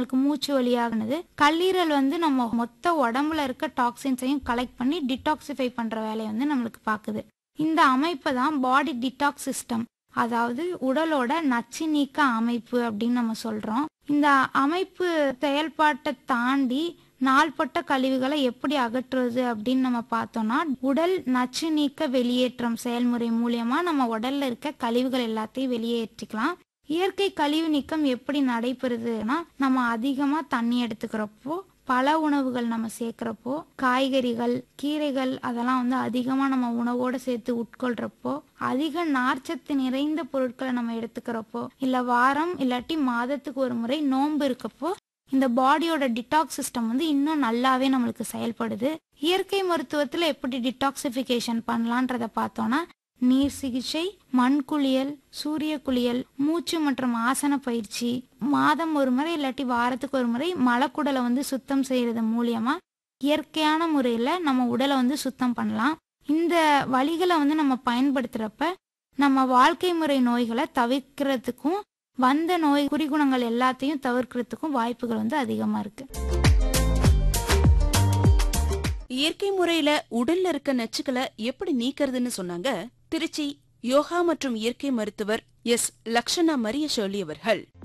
நம்மளுக்கு மூச்சு வழியாகுனது கல்லீரல் வந்து நம்ம மொத்த உடம்புல இருக்க டாக்ஸின்ஸையும் கலெக்ட் பண்ணி டிடாக்சிஃபை பண்ற வேலையை வந்து நம்மளுக்கு பார்க்குது இந்த அமைப்பை தான் பாடி டிடாக்ஸ் சிஸ்டம் அதாவது உடலோட நச்சு நீக்க அமைப்பு அப்படின்னு நம்ம சொல்றோம் இந்த அமைப்பு செயல்பாட்டை தாண்டி நாள்பட்ட கழிவுகளை எப்படி அகற்றுவது அப்படின்னு நம்ம பார்த்தோம்னா உடல் நச்சு நீக்க வெளியேற்றம் செயல்முறை மூலியமா நம்ம உடல்ல இருக்க கழிவுகள் எல்லாத்தையும் வெளியேற்றிக்கலாம் இயற்கை கழிவு நீக்கம் எப்படி நடைபெறுதுன்னா நம்ம அதிகமா தண்ணி எடுத்துக்கிறப்போ பல உணவுகள் நம்ம சேர்க்குறப்போ காய்கறிகள் கீரைகள் அதெல்லாம் வந்து அதிகமாக நம்ம உணவோடு சேர்த்து உட்கொள்றப்போ அதிக நார்ச்சத்து நிறைந்த பொருட்களை நம்ம எடுத்துக்கிறப்போ இல்லை வாரம் இல்லாட்டி மாதத்துக்கு ஒரு முறை நோன்பு இருக்கப்போ இந்த பாடியோட டிடாக்ஸ் சிஸ்டம் வந்து இன்னும் நல்லாவே நம்மளுக்கு செயல்படுது இயற்கை மருத்துவத்தில் எப்படி டிடாக்சிஃபிகேஷன் பண்ணலான்றத பார்த்தோன்னா நீர் சிகிச்சை மண் குளியல் சூரிய குளியல் மூச்சு மற்றும் ஆசன பயிற்சி மாதம் ஒரு முறை இல்லாட்டி வாரத்துக்கு ஒரு முறை மலக்குடலை வந்து சுத்தம் செய்யறது மூலியமா இயற்கையான முறையில் நம்ம உடலை வந்து சுத்தம் பண்ணலாம் இந்த வழிகளை வந்து நம்ம பயன்படுத்துகிறப்ப நம்ம வாழ்க்கை முறை நோய்களை தவிர்க்கிறதுக்கும் வந்த நோய் குறிகுணங்கள் எல்லாத்தையும் தவிர்க்கிறதுக்கும் வாய்ப்புகள் வந்து அதிகமாக இருக்கு இயற்கை முறையில உடல்ல இருக்க நச்சுக்களை எப்படி நீக்கிறதுன்னு சொன்னாங்க திருச்சி யோகா மற்றும் இயற்கை மருத்துவர் எஸ் லக்ஷனா மரிய ஷோலி அவர்கள்